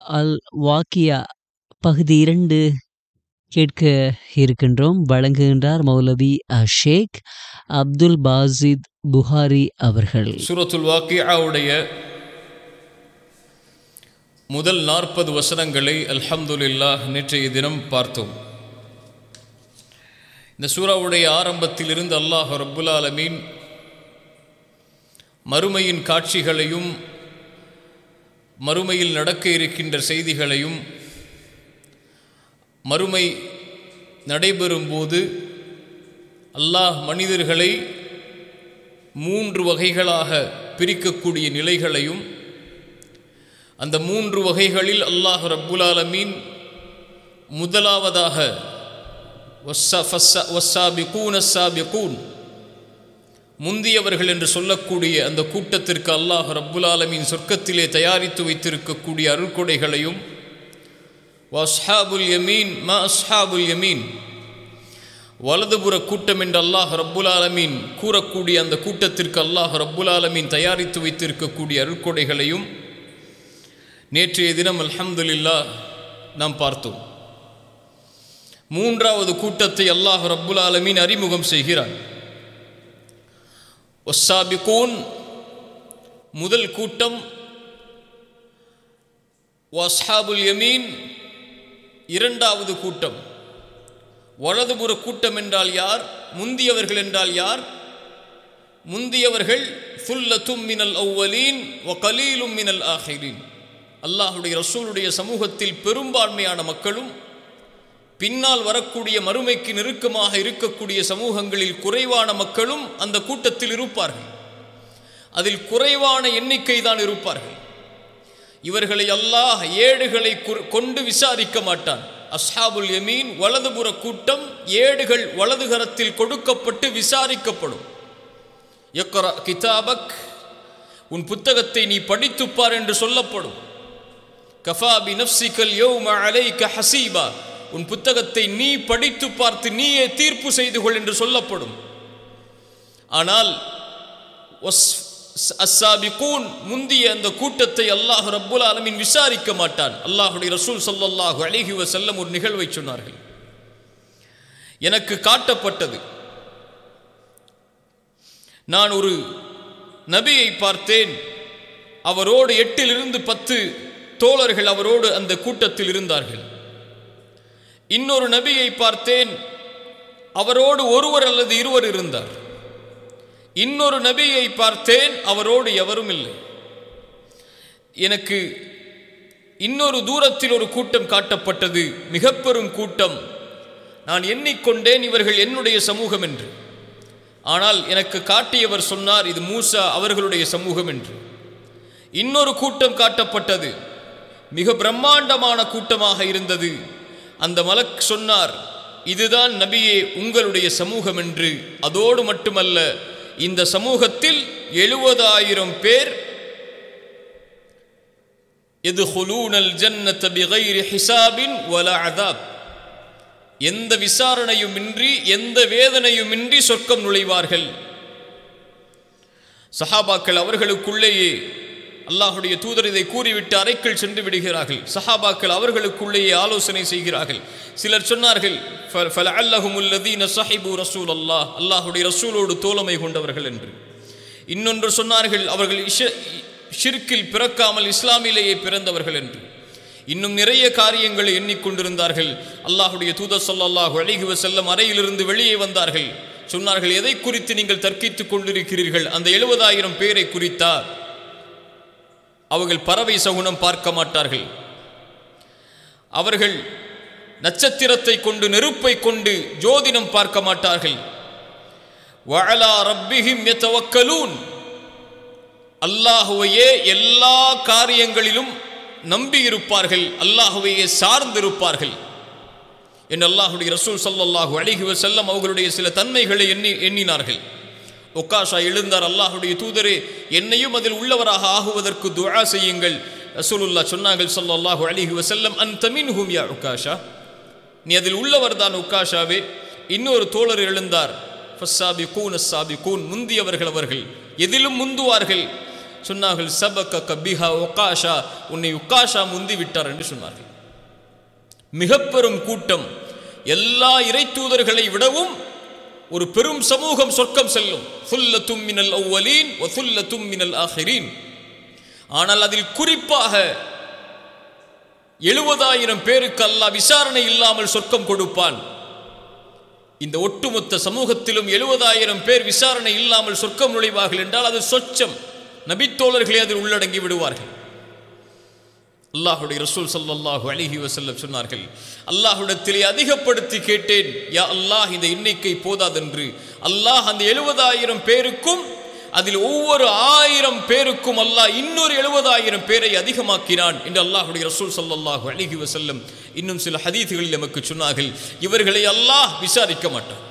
அல் வாக்கியா பகுதி இரண்டு கேட்க இருக்கின்றோம் வழங்குகின்றார் மௌலவி அ ஷேக் அப்துல் பாசித் புகாரி அவர்கள் சூரத்துல் வாக்கியாவுடைய முதல் நாற்பது வசனங்களை அல்ஹம்துலில்லாஹ் நேற்றைய தினம் பார்த்தோம் இந்த சூறாவுடைய ஆரம்பத்திலிருந்து அல்லாஹ் ரப்புல் ஆலமீன் மறுமையின் காட்சிகளையும் மறுமையில் நடக்க இருக்கின்ற செய்திகளையும் மறுமை நடைபெறும்போது அல்லாஹ் மனிதர்களை மூன்று வகைகளாக பிரிக்கக்கூடிய நிலைகளையும் அந்த மூன்று வகைகளில் அல்லாஹ் ரப்புல் ஆலமீன் முதலாவதாக வஸ்ஸாபிகூன் அஸ்ஸாபிகூன் முந்தியவர்கள் என்று சொல்லக்கூடிய அந்த கூட்டத்திற்கு அல்லாஹ் ரப்புல் ஆலமீன் சொர்க்கத்திலே தயாரித்து வைத்திருக்கக்கூடிய அருள்கொடைகளையும் வஸ்ஹாபுல் யமீன் ம அஸ்ஹாபுல் யமீன் வலதுபுற கூட்டம் என்று அல்லாஹ் ரப்புல் ஆலமீன் கூறக்கூடிய அந்த கூட்டத்திற்கு அல்லாஹ் ரப்புல் ஆலமீன் தயாரித்து வைத்திருக்கக்கூடிய அருட்கொடைகளையும் நேற்றைய தினம் அல்ஹம்துலில்லா நாம் பார்த்தோம் மூன்றாவது கூட்டத்தை அல்லாஹ் ரப்புல் ஆலமீன் அறிமுகம் செய்கிறான் ஒஸ்ஸாபிகூன் முதல் கூட்டம் வஸ்ஹாபுல் யமீன் இரண்டாவது கூட்டம் வலதுபுற கூட்டம் என்றால் யார் முந்தியவர்கள் என்றால் யார் முந்தியவர்கள் ஃபுல்லத்தும் மினல் அவ்வலீன் வ கலீலும் மினல் ஆஹிரீன் அல்லாஹுடைய ரசூலுடைய சமூகத்தில் பெரும்பான்மையான மக்களும் பின்னால் வரக்கூடிய மறுமைக்கு நெருக்கமாக இருக்கக்கூடிய சமூகங்களில் குறைவான மக்களும் அந்த கூட்டத்தில் இருப்பார்கள் அதில் குறைவான எண்ணிக்கை தான் இருப்பார்கள் இவர்களை அல்லாஹ் ஏடுகளை கொண்டு விசாரிக்க மாட்டான் அஸ்ஹாபுல் யமீன் வலதுபுற கூட்டம் ஏடுகள் வலதுகரத்தில் கொடுக்கப்பட்டு விசாரிக்கப்படும் எக்கரா கிதாபக் உன் புத்தகத்தை நீ படித்துப்பார் என்று சொல்லப்படும் கஃபா பி நப்சிகல் யௌம அலைக ஹசீபா உன் புத்தகத்தை நீ படித்து பார்த்து நீயே தீர்ப்பு செய்து கொள் என்று சொல்லப்படும் ஆனால் அஸ்ஸாபிகூன் முந்திய அந்த கூட்டத்தை அல்லாஹ் ரப்புல் ஆலமின் விசாரிக்க மாட்டான் அல்லாஹுடைய ரசூல் சல்லல்லாஹு அலிஹி வசல்லம் ஒரு நிகழ்வை சொன்னார்கள் எனக்கு காட்டப்பட்டது நான் ஒரு நபியை பார்த்தேன் அவரோடு எட்டிலிருந்து பத்து தோழர்கள் அவரோடு அந்த கூட்டத்தில் இருந்தார்கள் இன்னொரு நபியை பார்த்தேன் அவரோடு ஒருவர் அல்லது இருவர் இருந்தார் இன்னொரு நபியை பார்த்தேன் அவரோடு எவரும் இல்லை எனக்கு இன்னொரு தூரத்தில் ஒரு கூட்டம் காட்டப்பட்டது மிக பெரும் கூட்டம் நான் எண்ணிக்கொண்டேன் இவர்கள் என்னுடைய சமூகம் என்று ஆனால் எனக்கு காட்டியவர் சொன்னார் இது மூசா அவர்களுடைய சமூகம் என்று இன்னொரு கூட்டம் காட்டப்பட்டது மிக பிரம்மாண்டமான கூட்டமாக இருந்தது அந்த மலக் சொன்னார் இதுதான் நபியே உங்களுடைய சமூகம் என்று அதோடு மட்டுமல்ல இந்த சமூகத்தில் எழுபதாயிரம் பேர் எது ஹுலூனல் ஜன்னத பிகைரி ஹிசாபின் வல அதாப் எந்த விசாரணையும் இன்றி எந்த வேதனையும் இன்றி சொர்க்கம் நுழைவார்கள் சஹாபாக்கள் அவர்களுக்குள்ளேயே அல்லாஹுடைய தூதர் இதை கூறிவிட்டு அறைக்குள் சென்று விடுகிறார்கள் சஹாபாக்கள் அவர்களுக்குள்ளேயே ஆலோசனை செய்கிறார்கள் சிலர் சொன்னார்கள் சஹிபு ரசூல் அல்லாஹ் அல்லாஹுடைய ரசூலோடு தோழமை கொண்டவர்கள் என்று இன்னொன்று சொன்னார்கள் அவர்கள் இஷ ஷிர்கில் பிறக்காமல் இஸ்லாமிலேயே பிறந்தவர்கள் என்று இன்னும் நிறைய காரியங்களை எண்ணிக்கொண்டிருந்தார்கள் அல்லாஹுடைய தூதர் சொல்லாஹு அழகி செல்லம் அறையிலிருந்து வெளியே வந்தார்கள் சொன்னார்கள் எதை குறித்து நீங்கள் தர்க்கித்துக் கொண்டிருக்கிறீர்கள் அந்த எழுபதாயிரம் பேரை குறித்தா அவர்கள் பறவை சகுனம் பார்க்க மாட்டார்கள் அவர்கள் நட்சத்திரத்தை கொண்டு நெருப்பை கொண்டு ஜோதிடம் பார்க்க மாட்டார்கள் வழலா ரப்பிஹிம் எத்தவக்கலூன் அல்லாஹுவையே எல்லா காரியங்களிலும் நம்பி இருப்பார்கள் அல்லாஹுவையே சார்ந்திருப்பார்கள் என்று அல்லாஹுடைய ரசூல் சல்லாஹூ அழகி செல்லம் அவர்களுடைய சில தன்மைகளை எண்ணி எண்ணினார்கள் ஒக்காஷா எழுந்தார் அல்லாஹுடைய தூதரே என்னையும் அதில் உள்ளவராக ஆகுவதற்கு துஆ செய்யுங்கள் ரசூலுல்லா சொன்னார்கள் சல்லாஹூ அலிஹி வசல்லம் அன் தமின் ஹூமியா உக்காஷா நீ அதில் உள்ளவர் தான் உக்காஷாவே இன்னொரு தோழர் எழுந்தார் ஃபஸ்ஸாபி கூன் அஸ்ஸாபி கூன் முந்தியவர்கள் அவர்கள் எதிலும் முந்துவார்கள் சொன்னார்கள் சபக கபிஹா உக்காஷா உன்னை உக்காஷா முந்தி விட்டார் என்று சொன்னார்கள் மிக பெரும் கூட்டம் எல்லா இறை தூதர்களை விடவும் ஒரு பெரும் சமூகம் சொர்க்கம் செல்லும் சுல்லத்தும் மினல் அவ்வலீன் ஒசுல்லத்தும் மினல் ஆஹிரீன் ஆனால் அதில் குறிப்பாக எழுபதாயிரம் பேருக்கு அல்லாஹ் விசாரணை இல்லாமல் சொர்க்கம் கொடுப்பான் இந்த ஒட்டுமொத்த சமூகத்திலும் எழுபதாயிரம் பேர் விசாரணை இல்லாமல் சொர்க்கம் நுழைவார்கள் என்றால் அது சொச்சம் நபித்தோழர்களே அதில் உள்ளடங்கி விடுவார்கள் அல்லாஹுடைய ரசூல் ஸல்லல்லாஹு அலைஹி வஸல்லம் சொன்னார்கள் அல்லாஹ்விடத்திலே அதிகப்படுத்தி கேட்டேன் யா அல்லாஹ் இந்த எண்ணிக்கை போதாதென்று அல்லாஹ் அந்த எழுபதாயிரம் பேருக்கும் அதில் ஒவ்வொரு ஆயிரம் பேருக்கும் அல்லாஹ் இன்னொரு எழுபதாயிரம் பேரை அதிகமாக்கினான் என்று அல்லாஹுடைய ரசூல் ஸல்லல்லாஹு அலைஹி வஸல்லம் இன்னும் சில ஹதீதுகளில் நமக்கு சொன்னார்கள் இவர்களை அல்லாஹ் விசாரிக்க மாட்டான்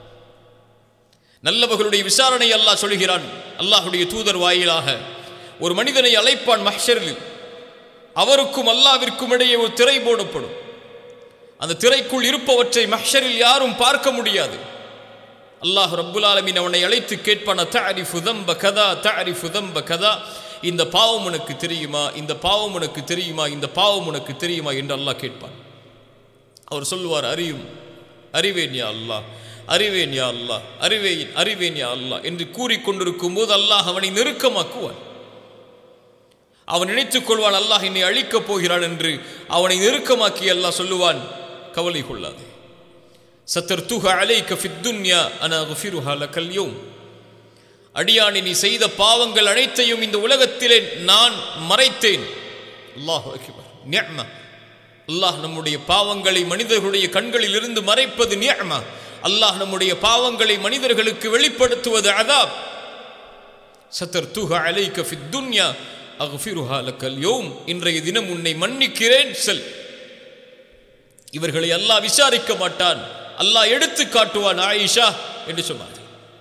நல்லவர்களுடைய விசாரணை அல்லாஹ் சொல்கிறான் அல்லாஹுடைய தூதர் வாயிலாக ஒரு மனிதனை அழைப்பான் மஹ்ஷரில் அவருக்கும் அல்லாவிற்கும் இடையே ஒரு திரை போடப்படும் அந்த திரைக்குள் இருப்பவற்றை மஹ்ஷரில் யாரும் பார்க்க முடியாது அல்லாஹ் ரப்புல் ஆலமீன் அவனை அழைத்து கேட்பான தஅரிஃபு தம்ப கதா தஅரிஃபு தம்ப கதா இந்த பாவம் உனக்கு தெரியுமா இந்த பாவம் உனக்கு தெரியுமா இந்த பாவம் உனக்கு தெரியுமா என்று அல்லாஹ் கேட்பான் அவர் சொல்லுவார் அறியும் அறிவேன் யா அல்லாஹ் அறிவேன் யா அல்லாஹ் அறிவேன் அறிவேன் யா அல்லாஹ் என்று கூறிக்கொண்டிருக்கும் போது அல்லாஹ் அவனை நெருக்கமாக்குவான் அவன் நினைத்துக் கொள்வான் அல்லாஹ் என்னை அழிக்கப் போகிறான் என்று அவனை நெருக்கமாக்கி அல்லாஹ் சொல்லுவான் கவலை கொள்ளாது சத்தர்துக அலைக்க ஃபித்துன்யா அன குஃபிருஹா லக்கல் யௌம் அடியானி நீ செய்த பாவங்கள் அனைத்தையும் இந்த உலகத்திலே நான் மறைத்தேன் அல்லாஹ் அக்பர் நிஅமா அல்லாஹ் நம்முடைய பாவங்களை மனிதர்களுடைய கண்களில் இருந்து மறைப்பது நிஅமா அல்லாஹ் நம்முடைய பாவங்களை மனிதர்களுக்கு வெளிப்படுத்துவது அதாப் சத்தர்துக அலைக்க ஃபித்துன்யா அக்ஃபிருஹா லக்கல் யௌம் இன்றைய தினம் உன்னை மன்னிக்கிறேன் செல் இவர்களை அல்லாஹ் விசாரிக்க மாட்டான் அல்லாஹ் எடுத்து காட்டுவான் ஆயிஷா என்று சொன்னார்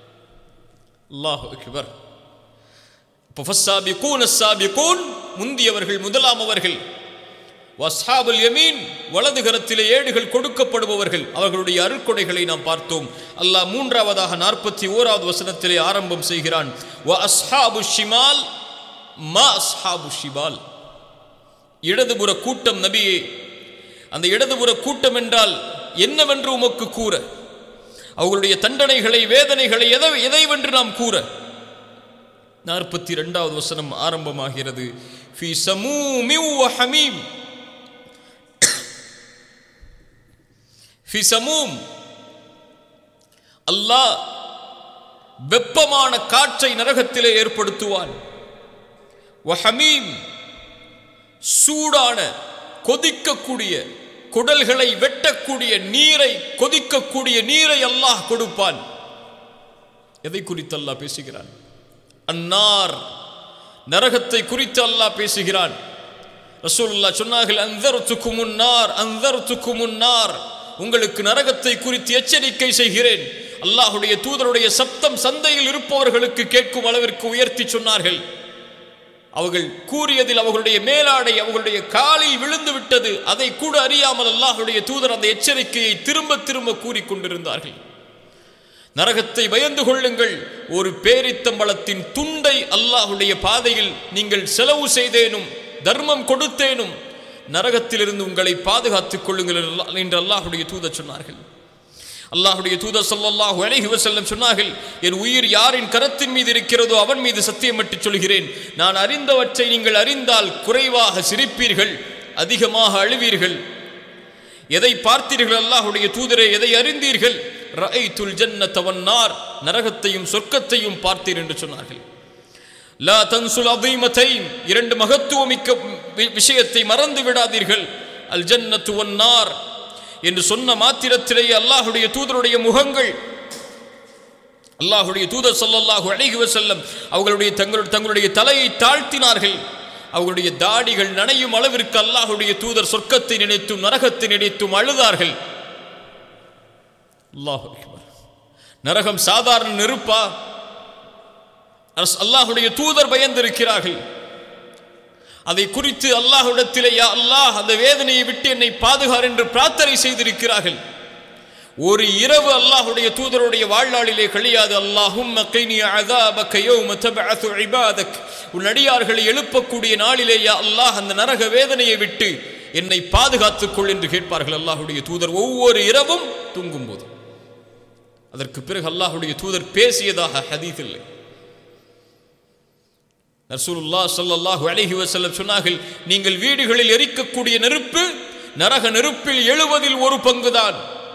அல்லாஹ் அக்பர் இப்போ ஃபஸ்ஸாபிகூன் அஸ்ஸாபிகூன் முந்தியவர்கள் முதலாம் அவர்கள் வஸ்ஹாபுல் யமீன் வலது கரத்திலே ஏடுகள் கொடுக்கப்படுபவர்கள் அவர்களுடைய அருட்கொடைகளை நாம் பார்த்தோம் அல்லாஹ் மூன்றாவதாக நாற்பத்தி ஓராவது வசனத்திலே ஆரம்பம் செய்கிறான் வ அஸ்ஹாபு ஷிமால் மா அஸ்ஹாபு ஷிபால் இடதுபுற கூட்டம் நபியே அந்த இடதுபுற கூட்டம் என்றால் என்னவென்று உமக்கு கூற அவர்களுடைய தண்டனைகளை வேதனைகளை எதை எதைவென்று நாம் கூற நாற்பத்தி இரண்டாவது வசனம் ஆரம்பமாகிறது ஃபி சமூமி வ ஹமீம் ஃபி சமூம் அல்லாஹ் வெப்பமான காற்றை நரகத்திலே ஏற்படுத்துவான் வ ஹமீம் சூடான கொதிக்கக்கூடிய குடல்களை வெட்டக்கூடிய நீரை கொதிக்கக்கூடிய நீரை அல்லாஹ் கொடுப்பான் எதை குறித்து அல்லாஹ் பேசுகிறான் அன்னார் நரகத்தை குறித்து அல்லாஹ் பேசுகிறான் ரசூலுல்லாஹ் சொன்னார்கள் அந்தர்த்துக்கு முன்னார் அந்தர்த்துக்கு முன்னார் உங்களுக்கு நரகத்தை குறித்து எச்சரிக்கை செய்கிறேன் அல்லாஹுடைய தூதருடைய சப்தம் சந்தையில் இருப்பவர்களுக்கு கேட்கும் அளவிற்கு உயர்த்தி சொன்னார்கள் அவர்கள் கூறியதில் அவர்களுடைய மேலாடை அவர்களுடைய காலில் விழுந்து விட்டது அதை கூட அறியாமல் அல்லாஹுடைய தூதர் அந்த எச்சரிக்கையை திரும்ப திரும்ப கூறிக்கொண்டிருந்தார்கள் நரகத்தை பயந்து கொள்ளுங்கள் ஒரு பேரித்தம்பளத்தின் துண்டை அல்லாஹுடைய பாதையில் நீங்கள் செலவு செய்தேனும் தர்மம் கொடுத்தேனும் நரகத்திலிருந்து உங்களை பாதுகாத்துக் கொள்ளுங்கள் என்று அல்லாஹுடைய தூதர் சொன்னார்கள் அல்லாஹுடைய தூதர் ஸல்லல்லாஹு அலைஹி வஸல்லம் சொன்னார்கள் என் உயிர் யாரின் கரத்தின் மீது இருக்கிறதோ அவன் மீது சத்தியமிட்டு சொல்கிறேன் நான் அறிந்தவற்றை நீங்கள் அறிந்தால் குறைவாக சிரிப்பீர்கள் அதிகமாக அழுவீர்கள் எதை பார்த்தீர்கள் அல்லாஹுடைய தூதரே எதை அறிந்தீர்கள் ரஐத்துல் ஜன்னத வன்னார் நரகத்தையும் சொர்க்கத்தையும் பார்த்தீர் என்று சொன்னார்கள் லா தன்சுல் அதீமத்தைன் இரண்டு மகத்துவமிக்க வி- விஷயத்தை மறந்து விடாதீர்கள் அல் ஜன்னத்து வன்னார் என்று சொன்ன மாத்திரத்திலேயே அல்லாஹுடைய தூதருடைய முகங்கள் அல்லாஹுடைய தூதர் ஸல்லல்லாஹு அலைஹி வஸல்லம் அவர்களுடைய தங்களுடைய தங்களுடைய தலையை தாழ்த்தினார்கள் அவர்களுடைய தாடிகள் நனையும் அளவிற்கு அல்லாஹுடைய தூதர் சொர்க்கத்தை நினைத்தும் நரகத்தை நினைத்தும் அழுதார்கள் அல்லாஹ் அக்பர் நரகம் சாதாரண நெருப்பா அரசு- அல்லாஹுடைய தூதர் பயந்திருக்கிறார்கள் அதை குறித்து அல்லாஹ்விடத்திலே யா அல்லாஹ் அந்த வேதனையை விட்டு என்னை பாதுகார் என்று பிரார்த்தனை செய்திருக்கிறார்கள் ஒரு இரவு அல்லாஹுடைய தூதருடைய வாழ்நாளிலே கழியாது அல்லாஹும் உன் அடியார்களை எழுப்பக்கூடிய நாளிலேயா அல்லாஹ் அந்த நரக வேதனையை விட்டு என்னை பாதுகாத்துக் கொள் என்று கேட்பார்கள் அல்லாஹுடைய தூதர் ஒவ்வொரு இரவும் தூங்கும் போது அதற்கு பிறகு அல்லாஹுடைய தூதர் பேசியதாக ஹதீத் இல்லை ரசூலுல்லா ஸல்லல்லாஹு அலைஹி வஸல்லம் சொன்னார்கள் நீங்கள் வீடுகளில் எரிக்கக்கூடிய நெருப்பு நரக நெருப்பில் எழுவதில் ஒரு பங்குதான்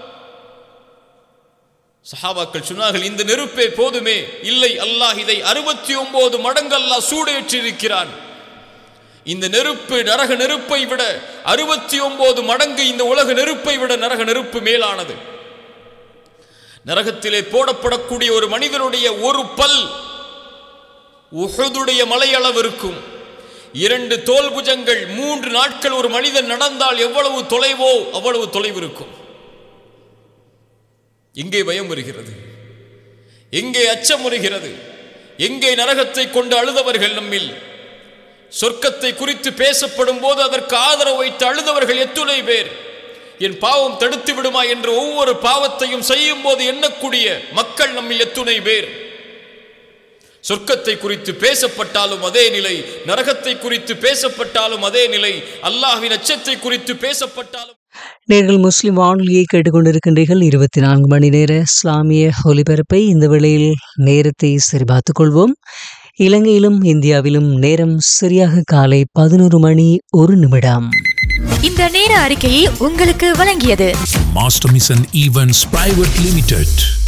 சஹாபாக்கள் சொன்னார்கள் இந்த நெருப்பே போதுமே இல்லை அல்லாஹ் இதை அறுபத்தி ஒன்பது மடங்கு அல்லாஹ் சூடேற்றிருக்கிறான் இந்த நெருப்பு நரக நெருப்பை விட அறுபத்தி ஒன்பது மடங்கு இந்த உலக நெருப்பை விட நரக நெருப்பு மேலானது நரகத்திலே போடப்படக்கூடிய ஒரு மனிதனுடைய ஒரு பல் உஹதுடைய மலையளவு இருக்கும் இரண்டு தோல் புஜங்கள் மூன்று நாட்கள் ஒரு மனிதன் நடந்தால் எவ்வளவு தொலைவோ அவ்வளவு தொலைவு இருக்கும் எங்கே பயம் வருகிறது எங்கே அச்சம் வருகிறது எங்கே நரகத்தை கொண்டு அழுதவர்கள் நம்மில் சொர்க்கத்தை குறித்து பேசப்படும் போது அதற்கு ஆதரவு வைத்து அழுதவர்கள் எத்துணை பேர் என் பாவம் தடுத்து விடுமா என்று ஒவ்வொரு பாவத்தையும் செய்யும் போது எண்ணக்கூடிய மக்கள் நம்மில் எத்துணை பேர் சொர்க்கத்தை குறித்து பேசப்பட்டாலும் அதே நிலை நரகத்தை குறித்து பேசப்பட்டாலும் அதே நிலை அல்லாஹ்வின் அச்சத்தை குறித்து பேசப்பட்டாலும் நேர்கள் முஸ்லிம் வானொலியை கேட்டுக்கொண்டிருக்கின்றீர்கள் இருபத்தி நான்கு மணி நேர இஸ்லாமிய ஒலிபரப்பை இந்த வேளையில் நேரத்தை சரிபார்த்துக் கொள்வோம் இலங்கையிலும் இந்தியாவிலும் நேரம் சரியாக காலை பதினோரு மணி ஒரு நிமிடம் இந்த நேர அறிக்கையை உங்களுக்கு வழங்கியது Master Mission Events Private Limited.